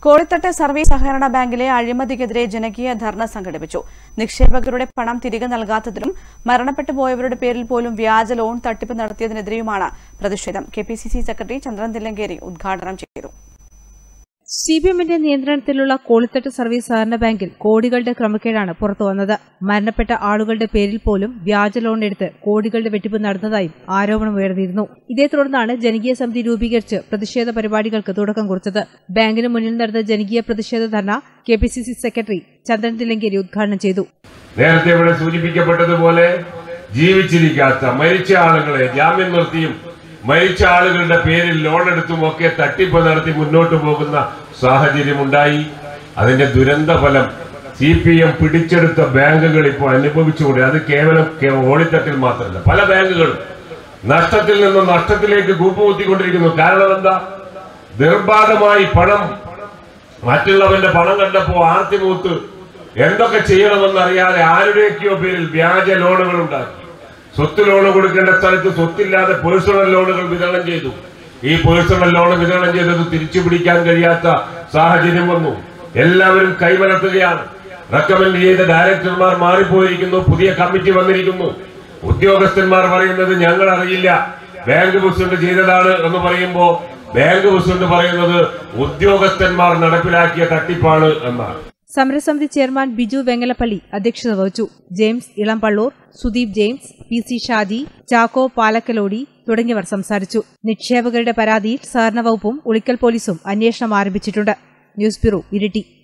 കോഴിത്തട്ട് service സഹകരണ ബാങ്കിലെ അഴിമതിക്കെതിരെ ജനകീയ ധർണ സംഘടിപ്പിച്ചു നിക്ഷേപകരുടെ പണം തിരികെ നൽകാത്തതിനും മരണപ്പെട്ടു പോയവരുടെ പേരിൽ പോലും വ്യാജ ലോൺ തട്ടിപ്പ് നടത്തിയതിനെതിരെയുമാണ് പ്രതിഷേധം K P C C secretary Chandran Thillankeri ഉദ്ഘാടനം ചെയ്തു സി ബി എമ്മിന്റെ നിയന്ത്രണത്തിലുള്ള കോളിത്തട്ട് സർവീസ് സഹകരണ ബാങ്കിൽ കോടികളുടെ ക്രമക്കേടാണ് പുറത്തുവന്നത് മരണപ്പെട്ട ആളുകളുടെ പേരിൽ പോലും വ്യാജ ലോൺ എടുത്ത് കോടികളുടെ വെട്ടിപ്പ് നടന്നതായും ആരോപണം ഉയർന്നിരുന്നു ഇതേ തുടർന്നാണ് ജനകീയ സമിതി രൂപീകരിച്ച് പ്രതിഷേധ പരിപാടികൾക്ക് തുടക്കം കുറിച്ചത് ബാങ്കിന് മുന്നിൽ നടന്ന ജനകീയ പ്രതിഷേധ ധർണ K P C C secretary Chandran Thillankeri ഉദ്ഘാടനം ചെയ്തു നേരത്തെ ഇവിടെ സൂചിപ്പിക്കപ്പെട്ടതുപോലെ ജീവിച്ചിരിക്കാത്ത മരിച്ച ആളുകളെ ജാമ്യം നിർത്തിയും മരിച്ച ആളുകളുടെ പേരിൽ ലോൺ എടുത്തും ഒക്കെ തട്ടിപ്പ് നടത്തി മുന്നോട്ട് പോകുന്ന സാഹചര്യമുണ്ടായി അതിന്റെ ദുരന്ത ഫലം സി പി എം പിടിച്ചെടുത്ത ബാങ്കുകൾ ഇപ്പോൾ അനുഭവിച്ചുകൊണ്ട് അത് കേവലം കേ- ഓടിത്തട്ടിൽ മാത്രമല്ല പല ബാങ്കുകളും നഷ്ടത്തിൽ നിന്ന് നഷ്ടത്തിലേക്ക് കൂപ്പുകുത്തിക്കൊണ്ടിരിക്കുന്നു കാരണം എന്താ നിർബാധമായി പണം മറ്റുള്ളവന്റെ പണം കണ്ടപ്പോ ആർത്തിമൂത്ത് എന്തൊക്കെ ചെയ്യണമെന്നറിയാതെ ആരുടെയൊക്കെയോ പേരിൽ വ്യാജ ലോണുകൾ ഉണ്ടാക്കി സ്വത്ത് ലോൺ കൊടുക്കേണ്ട സ്ഥലത്ത് സ്വത്തില്ലാതെ പേഴ്സണൽ ലോണുകൾ വിതരണം ചെയ്തു ഈ പേഴ്സണൽ ലോൺ വിതരണം ചെയ്തത് തിരിച്ചു പിടിക്കാൻ കഴിയാത്ത സാഹചര്യം വന്നു എല്ലാവരും കൈമലർത്തുകയാണ് റെക്കമെൻഡ് ചെയ്ത ഡയറക്ടർമാർ മാറിപ്പോയിരിക്കുന്നു പുതിയ കമ്മിറ്റി വന്നിരിക്കുന്നു ഉദ്യോഗസ്ഥന്മാർ പറയുന്നത് ഞങ്ങൾ അറിയില്ല ബാങ്ക് പ്രസിഡന്റ് ചെയ്തതാണ് എന്ന് പറയുമ്പോ ബാങ്ക് പ്രസിഡന്റ് പറയുന്നത് ഉദ്യോഗസ്ഥന്മാർ നടപ്പിലാക്കിയ തട്ടിപ്പാണ് എന്നാണ് സമരസമിതി ചെയർമാൻ ബിജു വെങ്ങലപ്പള്ളി അധ്യക്ഷത വഹിച്ചു James Elampalloor Sudeep James P C Shaji Chacko Palakkalody തുടങ്ങിയവർ സംസാരിച്ചു നിക്ഷേപകരുടെ പരാതിയിൽ സഹകരണ വകുപ്പും ഉളിക്കൽ പോലീസും അന്വേഷണം ആരംഭിച്ചിട്ടുണ്ട് ന്യൂസ് ബ്യൂറോ ഇരിട്ടി